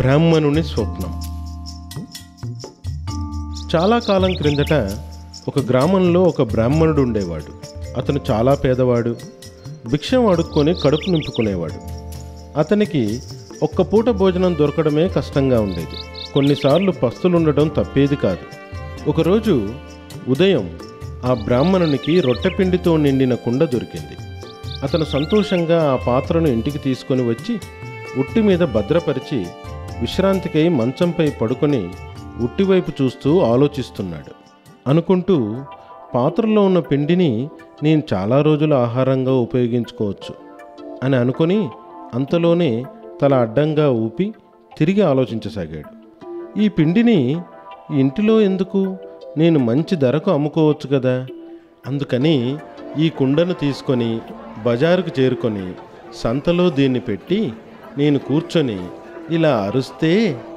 బ్రాహ్మణుని స్వప్నం చాలా కాలం క్రిందట ఒక గ్రామంలో ఒక బ్రాహ్మణుడు ఉండేవాడు అతను చాలా పేదవాడు భిక్షం అడుక్కొని కడుపు నింపుకునేవాడు అతనికి ఒక్క పూట భోజనం దొరకడమే కష్టంగా ఉండేది కొన్నిసార్లు పస్తులుండడం తప్పేది కాదు ఒకరోజు ఉదయం ఆ బ్రాహ్మణునికి రొట్టెపిండితో నిండిన కుండ దొరికింది అతను సంతోషంగా ఆ పాత్రను ఇంటికి తీసుకొని వచ్చి ఉట్టి మీద భద్రపరిచి విశ్రాంతికై మంచంపై పడుకొని ఉట్టివైపు చూస్తూ ఆలోచిస్తున్నాడు అనుకుంటూ పాత్రలో ఉన్న పిండిని నేను చాలా రోజుల ఆహారంగా ఉపయోగించుకోవచ్చు అని అనుకొని అంతలోనే తల అడ్డంగా ఊపి తిరిగి ఆలోచించసాగాడు ఈ పిండిని ఈ ఇంటిలో ఎందుకు నేను మంచి ధరకు అమ్ముకోవచ్చు కదా అందుకని ఈ కుండను తీసుకొని బజారుకు చేరుకొని సంతలో దీన్ని పెట్టి నేను కూర్చొని ఇలా అరుస్తే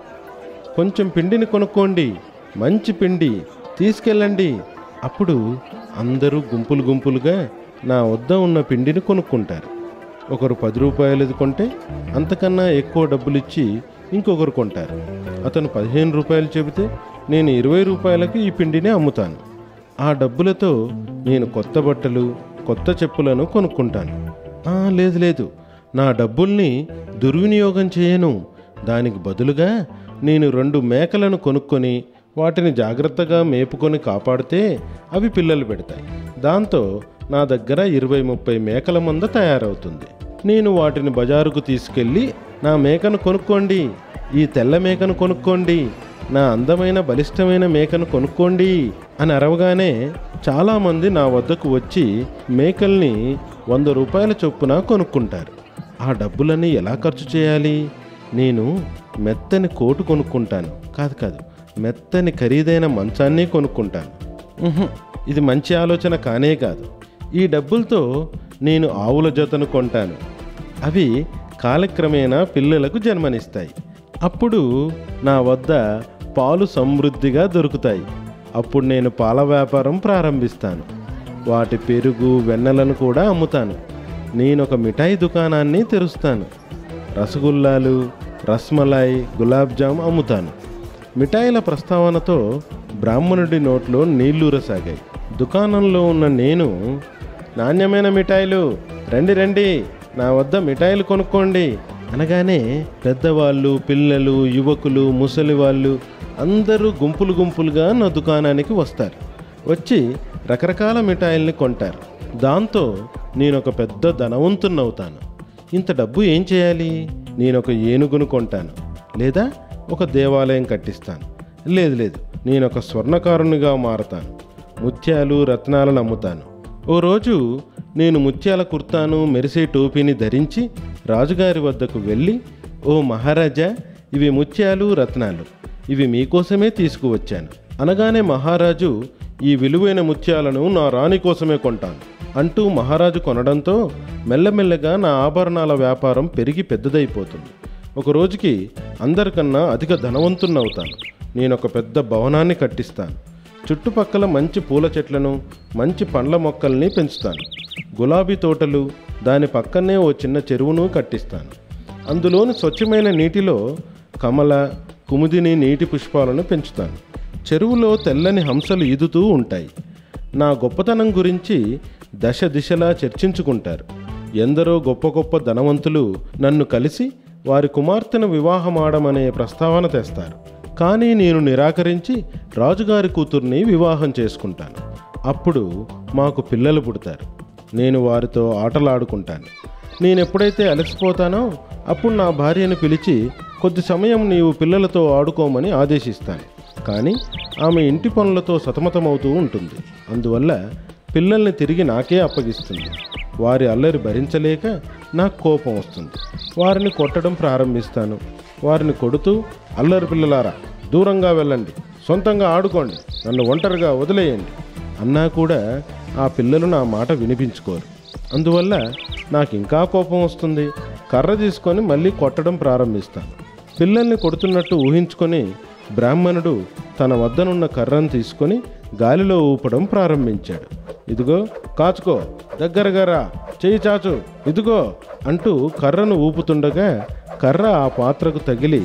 కొంచెం పిండిని కొనుక్కోండి మంచి పిండి తీసుకెళ్ళండి అప్పుడు అందరూ గుంపులు గుంపులుగా నా వద్ద ఉన్న పిండిని కొనుక్కుంటారు ఒకరు పది రూపాయలది కొంటే అంతకన్నా ఎక్కువ డబ్బులు ఇచ్చి ఇంకొకరు కొంటారు అతను పదిహేను రూపాయలు చెబితే నేను ఇరవై రూపాయలకు ఈ పిండిని అమ్ముతాను ఆ డబ్బులతో నేను కొత్త బట్టలు కొత్త చెప్పులను కొనుక్కుంటాను "ఆ, లేదు లేదు నా డబ్బుల్ని దుర్వినియోగం చేయను దానికి బదులుగా నేను రెండు మేకలను కొనుక్కొని వాటిని జాగ్రత్తగా మేపుకొని కాపాడితే అవి పిల్లలు పెడతాయి దాంతో నా దగ్గర ఇరవై ముప్పై మేకల మంద తయారవుతుంది నేను వాటిని బజారుకు తీసుకెళ్ళి నా మేకను కొనుక్కోండి ఈ తెల్ల మేకను కొనుక్కోండి నా అందమైన బలిష్టమైన మేకను కొనుక్కోండి అని అరవగానే చాలామంది నా వద్దకు వచ్చి మేకల్ని వంద రూపాయల చొప్పున కొనుక్కుంటారు ఆ డబ్బులన్నీ ఎలా ఖర్చు చేయాలి నేను మెత్తని కోటు కొనుక్కుంటాను కాదు కాదు మెత్తని ఖరీదైన మంచాన్ని కొనుక్కుంటాను ఉహుం, ఇది మంచి ఆలోచన కానే కాదు ఈ డబ్బులతో నేను ఆవుల జతను కొంటాను అవి కాలక్రమేణా పిల్లలకు జన్మనిస్తాయి అప్పుడు నా వద్ద పాలు సమృద్ధిగా దొరుకుతాయి అప్పుడు నేను పాల వ్యాపారం ప్రారంభిస్తాను వాటి పెరుగు వెన్నెలను కూడా అమ్ముతాను నేను ఒక మిఠాయి దుకాణాన్ని తెరుస్తాను రసగుల్లాలు రస్మలాయ్ గులాబ్ జామ్ అమ్ముతాను మిఠాయిల ప్రస్తావనతో బ్రాహ్మణుడి నోట్లో నీళ్లూరసాగాయి దుకాణంలో ఉన్న నేను నాణ్యమైన మిఠాయిలు రండి రండి నా వద్ద మిఠాయిలు కొనుక్కోండి అనగానే పెద్దవాళ్ళు పిల్లలు యువకులు ముసలి వాళ్ళు అందరూ గుంపులు గుంపులుగా నా దుకాణానికి వస్తారు వచ్చి రకరకాల మిఠాయిల్ని కొంటారు దాంతో నేను ఒక పెద్ద ధనవంతున్నవుతాను ఇంత డబ్బు ఏం చేయాలి నేను ఒక ఏనుగును కొంటాను లేదా ఒక దేవాలయం కట్టిస్తాను లేదు లేదు నేను ఒక స్వర్ణకారునిగా మారతాను ముత్యాలు రత్నాలను అమ్ముతాను ఓ రోజు నేను ముత్యాల కుర్తాను మెరిసే టోపీని ధరించి రాజుగారి వద్దకు వెళ్ళి ఓ మహారాజా ఇవి ముత్యాలు రత్నాలు ఇవి మీకోసమే తీసుకువచ్చాను అనగానే మహారాజు ఈ విలువైన ముత్యాలను నా రాణి కోసమే కొంటాను అంటూ మహారాజు కొనడంతో మెల్లమెల్లగా నా ఆభరణాల వ్యాపారం పెరిగి పెద్దదైపోతుంది ఒక రోజుకి అందరికన్నా అధిక ధనవంతున్నవుతాను నేను ఒక పెద్ద భవనాన్ని కట్టిస్తాను చుట్టుపక్కల మంచి పూల చెట్లను మంచి పండ్ల మొక్కల్ని పెంచుతాను గులాబీ తోటలు దాని పక్కనే ఓ చిన్న చెరువును కట్టిస్తాను అందులోని స్వచ్ఛమైన నీటిలో కమల కుముదిని నీటి పుష్పాలను పెంచుతాను చెరువులో తెల్లని హంసలు ఈదుతూ ఉంటాయి నా గొప్పతనం గురించి దశ దిశలా చర్చించుకుంటారు ఎందరో గొప్ప గొప్ప ధనవంతులు నన్ను కలిసి వారి కుమార్తెను వివాహమాడమనే ప్రస్తావన తెస్తారు కానీ నేను నిరాకరించి రాజుగారి కూతుర్ని వివాహం చేసుకుంటాను అప్పుడు మాకు పిల్లలు పుడతారు నేను వారితో ఆటలాడుకుంటాను నేను ఎప్పుడైతే అలసిపోతానో అప్పుడు నా భార్యను పిలిచి కొద్ది సమయం నీవు పిల్లలతో ఆడుకోమని ఆదేశిస్తాను కానీ ఆమె ఇంటి పనులతో సతమతమవుతూ ఉంటుంది అందువల్ల పిల్లల్ని తిరిగి నాకే అప్పగిస్తుంది వారి అల్లరి భరించలేక నాకు కోపం వస్తుంది వారిని కొట్టడం ప్రారంభిస్తాను వారిని కొడుతూ అల్లరి పిల్లలారా దూరంగా వెళ్ళండి సొంతంగా ఆడుకోండి నన్ను ఒంటరిగా వదిలేయండి అన్నా కూడా ఆ పిల్లలు నా మాట వినిపించుకోరు అందువల్ల నాకు ఇంకా కోపం వస్తుంది కర్ర తీసుకొని మళ్ళీ కొట్టడం ప్రారంభిస్తాను పిల్లల్ని కొడుతున్నట్టు ఊహించుకొని బ్రాహ్మణుడు తన వద్దనున్న కర్రను తీసుకొని గాలిలో ఊపడం ప్రారంభించాడు ఇదిగో కాచుకో దగ్గరగా రా చేయి చాచు ఇదిగో అంటూ కర్రను ఊపుతుండగా కర్ర ఆ పాత్రకు తగిలి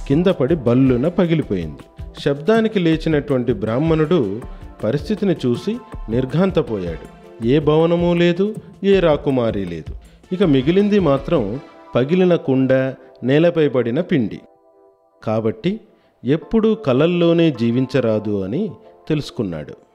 కింద పడి బల్లున పగిలిపోయింది శబ్దానికి లేచినటువంటి బ్రాహ్మణుడు పరిస్థితిని చూసి నిర్ఘాంతపోయాడు ఏ భవనము లేదు ఏ రాకుమారి లేదు ఇక మిగిలింది మాత్రం పగిలిన కుండ నేలపై పడిన పిండి కాబట్టి ఎప్పుడూ కలల్లోనే జీవించరాదు అని తెలుసుకున్నాడు